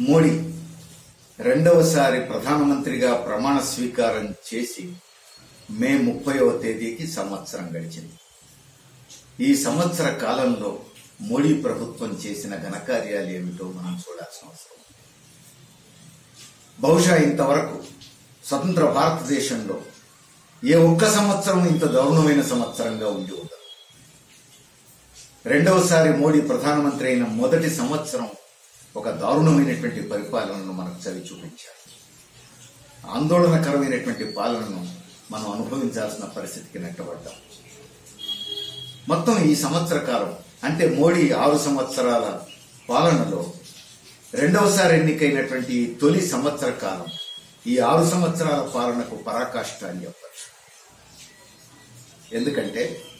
మోడీ రెండవసారి ప్రధానమంత్రిగా ప్రమాణ స్వీకారం చేసి మే ముప్పైవ తేదీకి సంవత్సరం గడిచింది ఈ సంవత్సర కాలంలో మోడీ ప్రభుత్వం చేసిన ఘనకార్యాలు ఏమిటో మనం చూడాల్సిన అవసరం ఉంది. బహుశా ఇంతవరకు స్వతంత్ర భారతదేశంలో ఏ ఒక్క సంవత్సరం ఇంత దారుణమైన సంవత్సరంగా ఉండి ఉండదు రెండవసారి మోడీ ప్రధానమంత్రి అయిన మొదటి సంవత్సరం ఒక దారుణమైనటువంటి పరిపాలనను మనకు చవి చూపించారు ఆందోళనకరమైనటువంటి పాలనను మనం అనుభవించాల్సిన పరిస్థితికి నెట్టబడ్డాం మొత్తం ఈ సంవత్సర కాలం అంటే మోడీ ఆరు సంవత్సరాల పాలనలో రెండవసారి ఎన్నికైనటువంటి ఈ తొలి సంవత్సర కాలం ఈ ఆరు సంవత్సరాల పాలనకు పరాకాష్ట అని చెప్పచ్చు ఎందుకంటే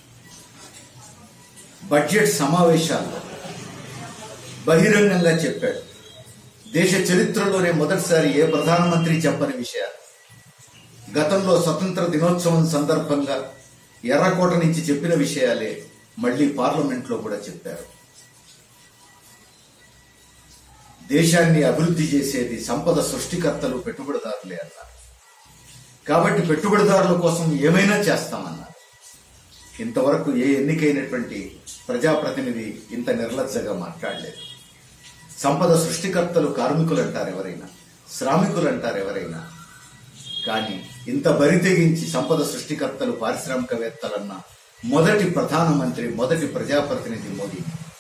బడ్జెట్ సమావేశాల్లో బహిరంగంగా చెప్పాడు దేశ చరిత్రలోనే మొదటిసారి ఏ ప్రధానమంత్రి చెప్పని విషయాలు గతంలో స్వతంత్ర దినోత్సవం సందర్భంగా ఎర్రకోట నుంచి చెప్పిన విషయాలే మళ్లీ పార్లమెంట్ లో కూడా చెప్పారు దేశాన్ని అభివృద్ధి చేసేది సంపద సృష్టికర్తలు పెట్టుబడిదారులే అన్నారు కాబట్టి పెట్టుబడిదారుల కోసం ఏమైనా చేస్తామన్నారు ఇంతవరకు ఏ ఎన్నికైనటువంటి ప్రజాప్రతినిధి ఇంత నిర్లజ్జగా మాట్లాడలేదు సంపద సృష్టికర్తలు కార్మికులు అంటారు ఎవరైనా శ్రామికులు అంటారు ఎవరైనా కానీ ఇంత బరి తెగించి సంపద సృష్టికర్తలు పారిశ్రామికవేత్తలన్న మొదటి ప్రధానమంత్రి మొదటి ప్రజాప్రతినిధి మోదీ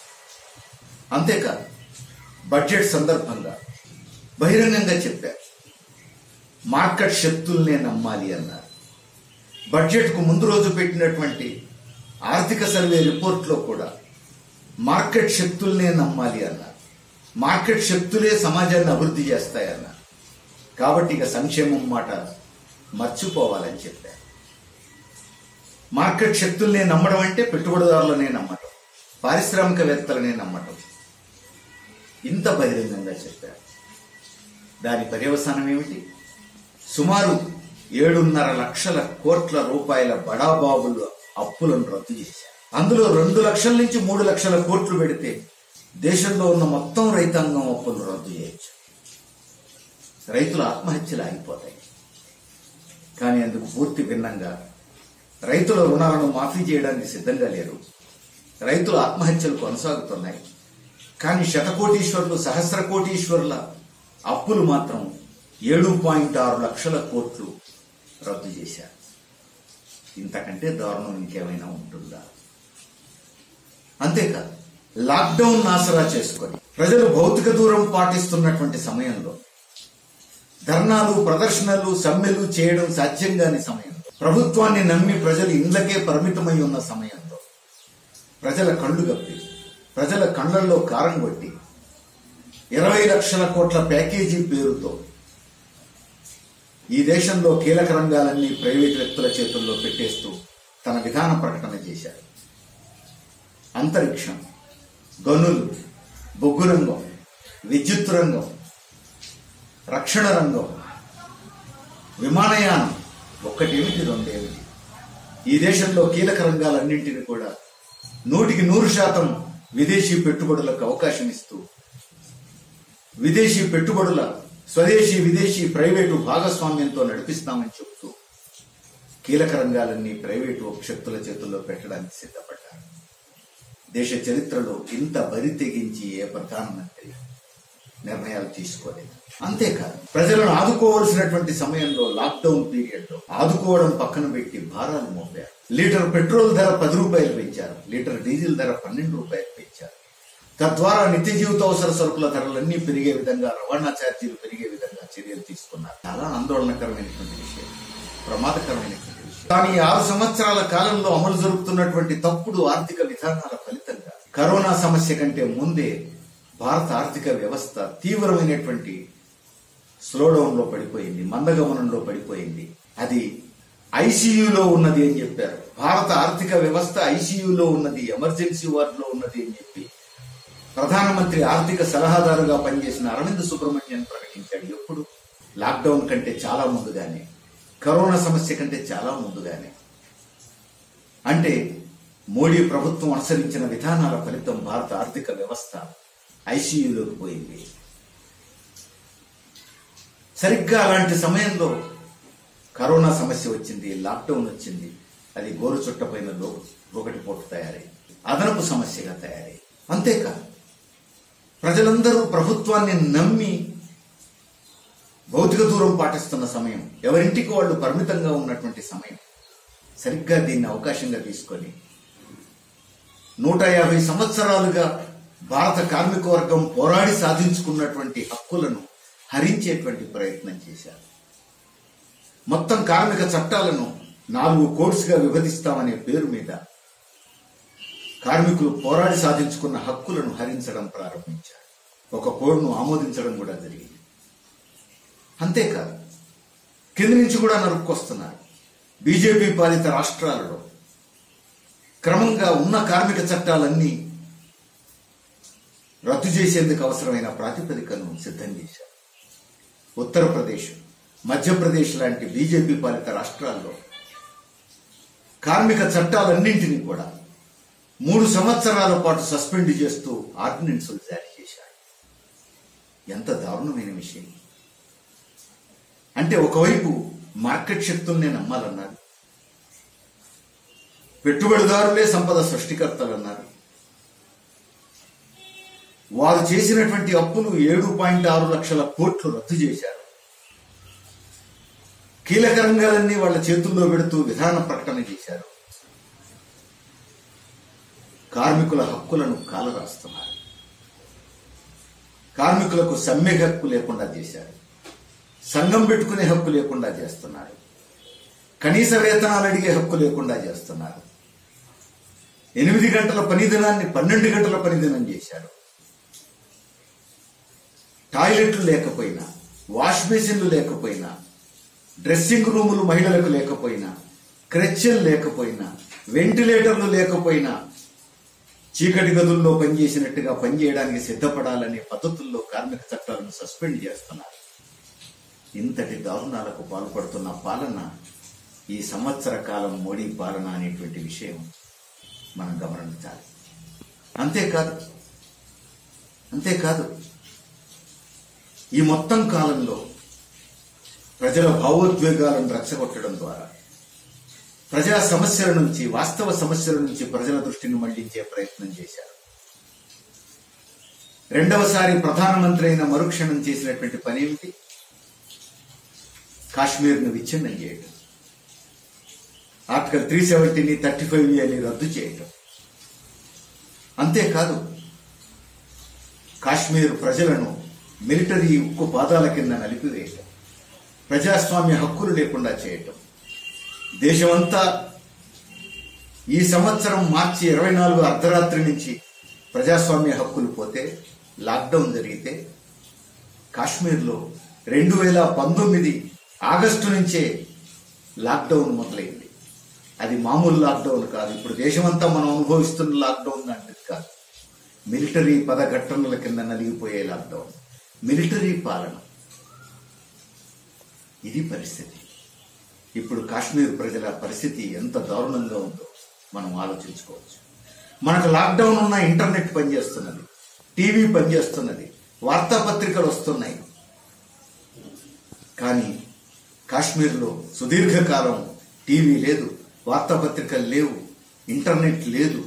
అంతేకాదు బడ్జెట్ సందర్భంగా బహిరంగంగా చెప్పారు మార్కెట్ శక్తుల్నే నమ్మాలి అన్నారు బడ్జెట్ కు ముందు రోజు పెట్టినటువంటి ఆర్థిక సర్వే రిపోర్ట్లో కూడా మార్కెట్ శక్తుల్నే నమ్మాలి అన్నారు మార్కెట్ శక్తులే సమాజాన్ని అభివృద్ధి చేస్తాయన్నారు కాబట్టి ఇక సంక్షేమం మాట మర్చిపోవాలని చెప్పారు మార్కెట్ శక్తుల్నే నమ్మడం అంటే పెట్టుబడిదారులనే నమ్మటం పారిశ్రామికవేత్తలనే నమ్మటం ఇంత బహిరంగంగా చెప్పారు దాని పర్యవసానం ఏమిటి సుమారు ఏడున్నర లక్షల కోట్ల రూపాయల బడాబాబులు అప్పులను రద్దు చేశారు అందులో రెండు లక్షల నుంచి మూడు లక్షల కోట్లు పెడితే దేశంలో ఉన్న మొత్తం రైతాంగం అప్పులు రద్దు చేయొచ్చు రైతుల ఆత్మహత్యలు ఆగిపోతాయి కానీ అందుకు పూర్తి భిన్నంగా రైతుల రుణాలను మాఫీ చేయడానికి సిద్ధంగా లేరు రైతుల ఆత్మహత్యలు కొనసాగుతున్నాయి కానీ శతకోటీశ్వరులు సహస్ర కోటీశ్వరుల అప్పులు మాత్రం ఏడు పాయింట్ ఆరు లక్షల కోట్లు రద్దు చేశారు ఇంతకంటే దారుణం ఇంకేమైనా ఉంటుందా అంతేకాదు లాక్డౌన్ ఆసరా చేసుకొని ప్రజలు భౌతిక దూరం పాటిస్తున్నటువంటి సమయంలో ధర్నాలు ప్రదర్శనలు సమ్మెలు చేయడం సాధ్యం కాని సమయంలో ప్రభుత్వాన్ని నమ్మి ప్రజలు ఇండ్లకే పరిమితమై ఉన్న సమయంలో ప్రజల కళ్ళు గప్పి ప్రజల కళ్ళల్లో కారం కొట్టి ఇరవై లక్షల కోట్ల ప్యాకేజీ పేరుతో ఈ దేశంలో కీలక రంగాలన్నీ ప్రైవేట్ వ్యక్తుల చేతుల్లో పెట్టేస్తూ తన విధాన ప్రకటన చేశారు అంతరిక్షం గనులు బొగ్గు రంగం విద్యుత్ రంగం రక్షణ రంగం విమానయానం ఒక్కటేమిటి రెండేమిటి ఈ దేశంలో కీలక రంగాలన్నింటినీ కూడా నూటికి నూరు శాతం విదేశీ పెట్టుబడులకు అవకాశం ఇస్తూ విదేశీ పెట్టుబడుల స్వదేశీ విదేశీ ప్రైవేటు భాగస్వామ్యంతో నడిపిస్తామని చెబుతూ కీలక రంగాలన్నీ ప్రైవేటు శక్తుల చేతుల్లో పెట్టడానికి సిద్ధపడ్డారు దేశ చరిత్రలో ఇంత బరి తెగించి ఏ ప్రధానమంత్రి నిర్ణయాలు తీసుకోలేదు అంతేకాదు ప్రజలను ఆదుకోవలసినటువంటి సమయంలో లాక్డౌన్ పీరియడ్ లో ఆదుకోవడం పక్కన పెట్టి భారాలు మోపారు లీటర్ పెట్రోల్ ధర పది రూపాయలు పెంచారు లీటర్ డీజిల్ ధర పన్నెండు రూపాయలు పెంచారు తద్వారా నిత్య జీవితావసర సరుకుల ధరలన్నీ పెరిగే విధంగా రవాణా ఛార్జీలు పెరిగే విధంగా చర్యలు తీసుకున్నారు చాలా ఆందోళనకరమైనటువంటి విషయం ప్రమాదకరమైనటువంటి విషయం కానీ ఈ ఆరు సంవత్సరాల కాలంలో అమలు జరుపుతున్నటువంటి తప్పుడు ఆర్థిక విధానాల ఫలితంగా కరోనా సమస్య కంటే ముందే భారత ఆర్థిక వ్యవస్థ తీవ్రమైనటువంటి స్లోడౌన్ లో పడిపోయింది మందగమనంలో పడిపోయింది అది ఐసీయూలో ఉన్నది అని చెప్పారు భారత ఆర్థిక వ్యవస్థ ఐసీయూలో ఉన్నది ఎమర్జెన్సీ వార్డులో ఉన్నది అని చెప్పి ప్రధానమంత్రి ఆర్థిక సలహాదారుగా పనిచేసిన అరవింద్ సుబ్రహ్మణ్యన్ ప్రకటించాడు ఎప్పుడు లాక్డౌన్ కంటే చాలా ముందుగానే కరోనా సమస్య కంటే చాలా ముందుగానే అంటే మోడీ ప్రభుత్వం అనుసరించిన విధానాల ఫలితం భారత ఆర్థిక వ్యవస్థ ఐసీయూలోకి పోయింది సరిగ్గా అలాంటి సమయంలో కరోనా సమస్య వచ్చింది లాక్డౌన్ వచ్చింది అది గోరు చుట్టపైన లో- ఒకటి పోటు తయారై అదనపు సమస్యగా తయారై అంతేకాదు ప్రజలందరూ ప్రభుత్వాన్ని నమ్మి భౌతిక దూరం పాటిస్తున్న సమయం ఎవరింటికి వాళ్ళు పరిమితంగా ఉన్నటువంటి సమయం సరిగ్గా దీన్ని అవకాశంగా తీసుకొని నూట యాభై సంవత్సరాలుగా భారత కార్మిక వర్గం పోరాడి సాధించుకున్నటువంటి హక్కులను హరించేటువంటి ప్రయత్నం చేశారు మొత్తం కార్మిక చట్టాలను నాలుగు కోడ్స్గా విభజిస్తామనే పేరు మీద కార్మికులు పోరాడి సాధించుకున్న హక్కులను హరించడం ప్రారంభించారు ఒక కోడ్ను ఆమోదించడం కూడా జరిగింది అంతేకాదు కింది నుంచి కూడా నరుక్కొస్తున్నారు బీజేపీ పాలిత రాష్ట్రాలలో క్రమంగా ఉన్న కార్మిక చట్టాలన్నీ రద్దు చేసేందుకు అవసరమైన ప్రాతిపదికను సిద్ధం చేశారు ఉత్తరప్రదేశ్ మధ్యప్రదేశ్ లాంటి బీజేపీ పాలిత రాష్ట్రాల్లో కార్మిక చట్టాలన్నింటినీ కూడా మూడు సంవత్సరాల పాటు సస్పెండ్ చేస్తూ ఆర్డినెన్సులు జారీ చేశారు ఎంత దారుణమైన విషయం అంటే ఒకవైపు మార్కెట్ శక్తుల్నే నమ్మాలన్నారు పెట్టుబడిదారులే సంపద సృష్టికర్తలు అన్నారు వారు చేసినటువంటి అప్పులు ఏడు పాయింట్ ఆరు లక్షల కోట్లు రద్దు చేశారు కీలక రంగాలన్నీ వాళ్ళ చేతుల్లో పెడుతూ విధాన ప్రకటన చేశారు కార్మికుల హక్కులను కాలరాస్తున్నారు కార్మికులకు సమ్మె హక్కు లేకుండా చేశారు సంఘం పెట్టుకునే హక్కు లేకుండా చేస్తున్నారు కనీస వేతనాలు అడిగే హక్కు లేకుండా చేస్తున్నారు ఎనిమిది గంటల పని దినాన్ని పన్నెండు గంటల పని దినం చేశారు టాయిలెట్లు లేకపోయినా వాష్ బేసిన్లు లేకపోయినా డ్రెస్సింగ్ రూములు మహిళలకు లేకపోయినా క్రెచ్చెలు లేకపోయినా వెంటిలేటర్లు లేకపోయినా చీకటి గదుల్లో పనిచేసినట్టుగా పనిచేయడానికి సిద్ధపడాలనే పద్ధతుల్లో కార్మిక చట్టాలను సస్పెండ్ చేస్తున్నారు ఇంతటి దారుణాలకు పాల్పడుతున్న పాలన ఈ సంవత్సర కాలం మోడీ పాలన అనేటువంటి విషయం మనం గమనించాలి అంతేకాదు అంతేకాదు ఈ మొత్తం కాలంలో ప్రజల భావోద్వేగాలను రచ్చగొట్టడం ద్వారా ప్రజా సమస్యల నుంచి వాస్తవ సమస్యల నుంచి ప్రజల దృష్టిని మళ్లించే ప్రయత్నం చేశారు రెండవసారి ప్రధానమంత్రి అయిన మరుక్షణం చేసినటువంటి పని ఏమిటి కాశ్మీర్ను విచ్ఛిన్నం చేయటం ఆర్టికల్ త్రీ సెవెంటీని థర్టీ ఫైవ్ అని రద్దు చేయటం అంతేకాదు కాశ్మీర్ ప్రజలను మిలిటరీ ఉక్కు పాదాల కింద నలిపివేయటం ప్రజాస్వామ్య హక్కులు లేకుండా చేయటం దేశమంతా ఈ సంవత్సరం మార్చి ఇరవై నాలుగు అర్ధరాత్రి నుంచి ప్రజాస్వామ్య హక్కులు పోతే లాక్డౌన్ జరిగితే కాశ్మీర్లో రెండు వేల పంతొమ్మిది ఆగస్టు నుంచే లాక్డౌన్ మొదలైంది అది మామూలు లాక్డౌన్ కాదు ఇప్పుడు దేశమంతా మనం అనుభవిస్తున్న లాక్డౌన్ లాంటిది కాదు మిలిటరీ పదఘట్టనల కింద నలిగిపోయే లాక్డౌన్ మిలిటరీ పాలన ఇది పరిస్థితి ఇప్పుడు కాశ్మీర్ ప్రజల పరిస్థితి ఎంత దారుణంగా ఉందో మనం ఆలోచించుకోవచ్చు మనకు లాక్డౌన్ ఉన్న ఇంటర్నెట్ పనిచేస్తున్నది టీవీ పనిచేస్తున్నది వార్తాపత్రికలు వస్తున్నాయి కానీ కాశ్మీర్లో సుదీర్ఘకాలం టీవీ లేదు వార్తాపత్రికలు లేవు ఇంటర్నెట్ లేదు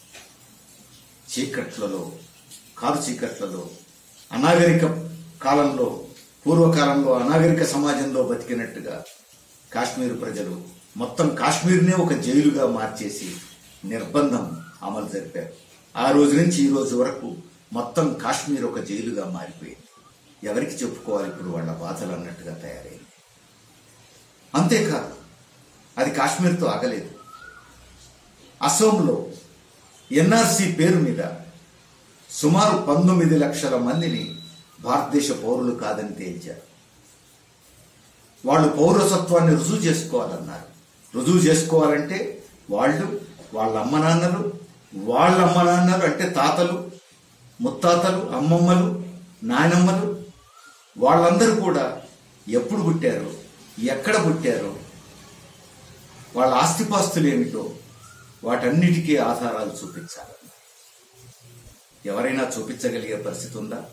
చీకట్లలో కారు చీకట్లలో అనాగరిక కాలంలో పూర్వకాలంలో అనాగరిక సమాజంలో బతికినట్టుగా కాశ్మీర్ ప్రజలు మొత్తం కాశ్మీర్నే ఒక జైలుగా మార్చేసి నిర్బంధం అమలు జరిపారు ఆ రోజు నుంచి ఈ రోజు వరకు మొత్తం కాశ్మీర్ ఒక జైలుగా మారిపోయింది ఎవరికి చెప్పుకోవాలి ఇప్పుడు వాళ్ళ బాధలు అన్నట్టుగా తయారైంది అంతేకాదు అది కాశ్మీర్తో ఆగలేదు అసోంలో ఎన్ఆర్సి పేరు మీద సుమారు పంతొమ్మిది లక్షల మందిని భారతదేశ పౌరులు కాదని తేల్చారు వాళ్ళు పౌరసత్వాన్ని రుజువు చేసుకోవాలన్నారు రుజువు చేసుకోవాలంటే వాళ్ళు వాళ్ళ అమ్మ నాన్నలు వాళ్ళ అమ్మ నాన్నలు అంటే తాతలు ముత్తాతలు అమ్మమ్మలు నాయనమ్మలు వాళ్ళందరూ కూడా ఎప్పుడు పుట్టారో ఎక్కడ పుట్టారో వాళ్ళ ఆస్తిపాస్తులు ఏమిటో వాటన్నిటికీ ఆధారాలు చూపించాలన్నారు ఎవరైనా చూపించగలిగే పరిస్థితి ఉందా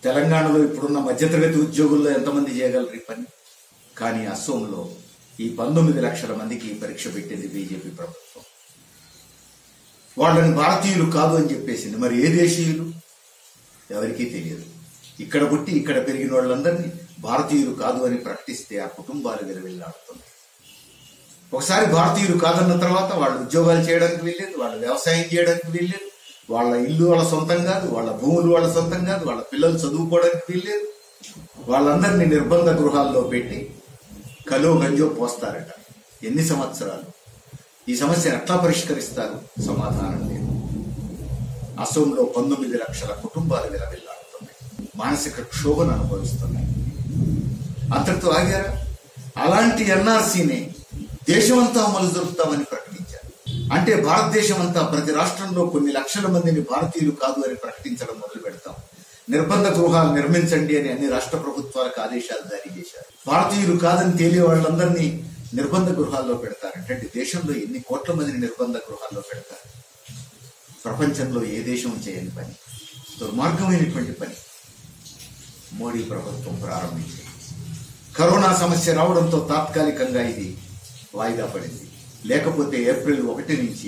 తెలంగాణలో ఇప్పుడున్న మధ్యతరగతి ఉద్యోగుల్లో ఎంతమంది చేయగలరు ఈ పని కానీ అస్సోంలో ఈ పంతొమ్మిది లక్షల మందికి ఈ పరీక్ష పెట్టింది బీజేపీ ప్రభుత్వం వాళ్ళని భారతీయులు కాదు అని చెప్పేసింది మరి ఏ దేశీయులు ఎవరికీ తెలియదు ఇక్కడ పుట్టి ఇక్కడ పెరిగిన వాళ్ళందరినీ భారతీయులు కాదు అని ప్రకటిస్తే ఆ కుటుంబాలు విలవిల్లాడుతున్నాయి ఒకసారి భారతీయులు కాదన్న తర్వాత వాళ్ళు ఉద్యోగాలు చేయడానికి వీల్లేదు వాళ్ళు వ్యవసాయం చేయడానికి వీల్లేదు వాళ్ళ ఇల్లు వాళ్ళ సొంతం కాదు వాళ్ళ భూములు వాళ్ళ సొంతం కాదు వాళ్ళ పిల్లలు చదువుకోవడానికి వీల్లేదు వాళ్ళందరినీ నిర్బంధ గృహాల్లో పెట్టి కలో గంజో పోస్తారట ఎన్ని సంవత్సరాలు ఈ సమస్య ఎట్లా పరిష్కరిస్తారు సమాధానం లేదు అసోంలో పంతొమ్మిది లక్షల కుటుంబాలు విలవిల్లాడుతున్నాయి మానసిక క్షోభను అనుభవిస్తున్నాయి అంతటితో ఆగారా అలాంటి ఎన్ఆర్సీని దేశమంతా అమలు జరుపుతామని ప్రకటించారు అంటే భారతదేశం అంతా ప్రతి రాష్ట్రంలో కొన్ని లక్షల మందిని భారతీయులు కాదు అని ప్రకటించడం మొదలు పెడతాం నిర్బంధ గృహాలు నిర్మించండి అని అన్ని రాష్ట్ర ప్రభుత్వాలకు ఆదేశాలు జారీ చేశారు భారతీయులు కాదని తేలే వాళ్ళందరినీ నిర్బంధ గృహాల్లో పెడతారంటే అంటే దేశంలో ఎన్ని కోట్ల మందిని నిర్బంధ గృహాల్లో పెడతారు ప్రపంచంలో ఏ దేశం చేయని పని దుర్మార్గమైనటువంటి పని మోడీ ప్రభుత్వం ప్రారంభించింది కరోనా సమస్య రావడంతో తాత్కాలికంగా ఇది వాయిదా పడింది లేకపోతే ఏప్రిల్ ఒకటి నుంచి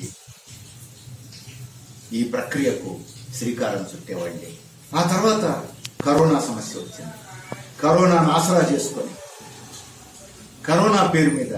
ఈ ప్రక్రియకు శ్రీకారం చుట్టేవాడి ఆ తర్వాత కరోనా సమస్య వచ్చింది కరోనాను ఆసరా చేసుకొని కరోనా పేరు మీద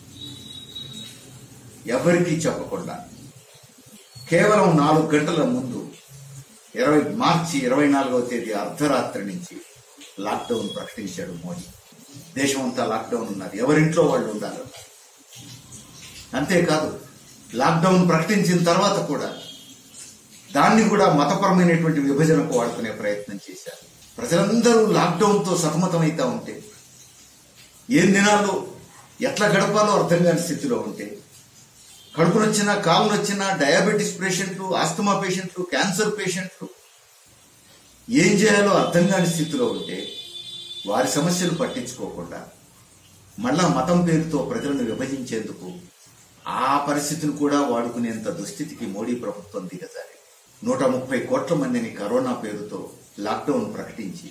ఎవరికీ చెప్పకుండా కేవలం నాలుగు గంటల ముందు ఇరవై మార్చి ఇరవై నాలుగవ తేదీ అర్ధరాత్రి నుంచి లాక్డౌన్ ప్రకటించాడు మోడీ దేశం అంతా లాక్డౌన్ ఉన్నారు ఎవరింట్లో వాళ్ళు ఉండాలి అంతేకాదు లాక్డౌన్ ప్రకటించిన తర్వాత కూడా దాన్ని కూడా మతపరమైనటువంటి విభజనకు వాడుకునే ప్రయత్నం చేశారు ప్రజలందరూ లాక్డౌన్తో సతమతమైతా ఉంటే ఏం దినాల్లో ఎట్లా గడపాలో అర్థం కాని స్థితిలో ఉంటే కడుపు నొచ్చినా కాలు నొచ్చినా డయాబెటీస్ పేషెంట్లు ఆస్తమా పేషెంట్లు క్యాన్సర్ పేషెంట్లు ఏం చేయాలో అర్థం కాని స్థితిలో ఉంటే వారి సమస్యలు పట్టించుకోకుండా మళ్ళా మతం పేరుతో ప్రజలను విభజించేందుకు ఆ పరిస్థితిని కూడా వాడుకునేంత దుస్థితికి మోడీ ప్రభుత్వం దిగజారి నూట ముప్పై కోట్ల మందిని కరోనా పేరుతో లాక్డౌన్ ప్రకటించి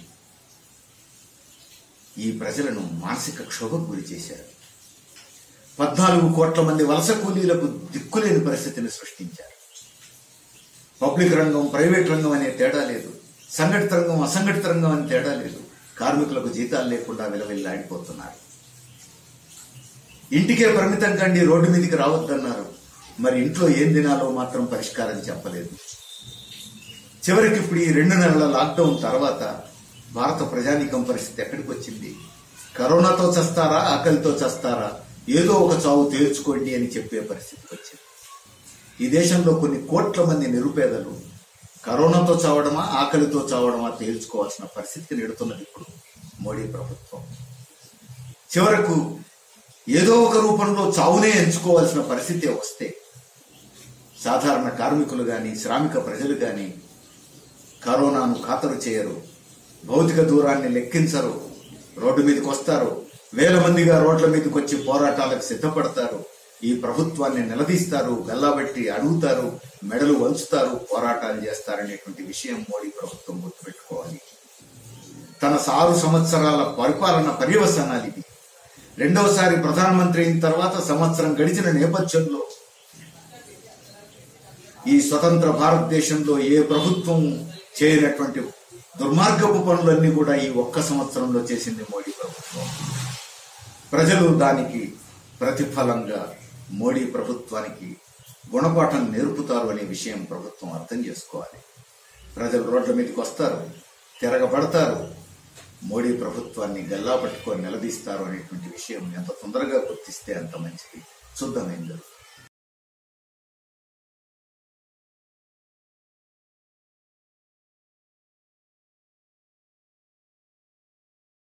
ఈ ప్రజలను మానసిక క్షోభకు గురి చేశారు పద్నాలుగు కోట్ల మంది వలస కూలీలకు దిక్కులేని పరిస్థితిని సృష్టించారు పబ్లిక్ రంగం ప్రైవేట్ రంగం అనే తేడా లేదు సంఘటిత రంగం అసంఘటిత రంగం అనే తేడా లేదు కార్మికులకు జీతాలు లేకుండా విలవిల్లాడిపోతున్నారు ఇంటికే పరిమితం కండి రోడ్డు మీదకి రావద్దన్నారు మరి ఇంట్లో ఏం తినాలో మాత్రం పరిష్కారం చెప్పలేదు చివరికి ఇప్పుడు ఈ రెండు నెలల లాక్డౌన్ తర్వాత భారత ప్రజానీకం పరిస్థితి ఎక్కడికి వచ్చింది కరోనాతో చస్తారా ఆకలితో చస్తారా ఏదో ఒక చావు తేల్చుకోండి అని చెప్పే పరిస్థితికి వచ్చింది ఈ దేశంలో కొన్ని కోట్ల మంది నిరుపేదలు కరోనాతో చావడమా ఆకలితో చావడమా తేల్చుకోవాల్సిన పరిస్థితికి నెడుతున్నది ఇప్పుడు మోడీ ప్రభుత్వం చివరకు ఏదో ఒక రూపంలో చావునే ఎంచుకోవాల్సిన పరిస్థితి వస్తే సాధారణ కార్మికులు గాని శ్రామిక ప్రజలు గాని కరోనాను ఖాతరు చేయరు భౌతిక దూరాన్ని లెక్కించరు రోడ్డు మీదకి వస్తారు వేల మందిగా రోడ్ల మీదకి వచ్చి పోరాటాలకు సిద్ధపడతారు ఈ ప్రభుత్వాన్ని నిలదీస్తారు గల్లాబెట్టి అడుగుతారు మెడలు వంచుతారు పోరాటాలు చేస్తారనేటువంటి విషయం మోడీ ప్రభుత్వం గుర్తుపెట్టుకోవాలి తన ఆరు సంవత్సరాల పరిపాలన పర్యవసానాలు ఇది రెండవసారి ప్రధానమంత్రి అయిన తర్వాత సంవత్సరం గడిచిన నేపథ్యంలో ఈ స్వతంత్ర భారతదేశంలో ఏ ప్రభుత్వం చేయనటువంటి దుర్మార్గపు పనులన్నీ కూడా ఈ ఒక్క సంవత్సరంలో చేసింది మోడీ ప్రభుత్వం ప్రజలు దానికి ప్రతిఫలంగా మోడీ ప్రభుత్వానికి గుణపాఠం నేర్పుతారు అనే విషయం ప్రభుత్వం అర్థం చేసుకోవాలి ప్రజలు రోడ్ల మీదకి వస్తారు తిరగబడతారు మోడీ ప్రభుత్వాన్ని గల్లా పట్టుకొని నిలదీస్తారు అనేటువంటి విషయం ఎంత తొందరగా గుర్తిస్తే అంత మంచిది చూద్దాం ఏం జరుగుతుంది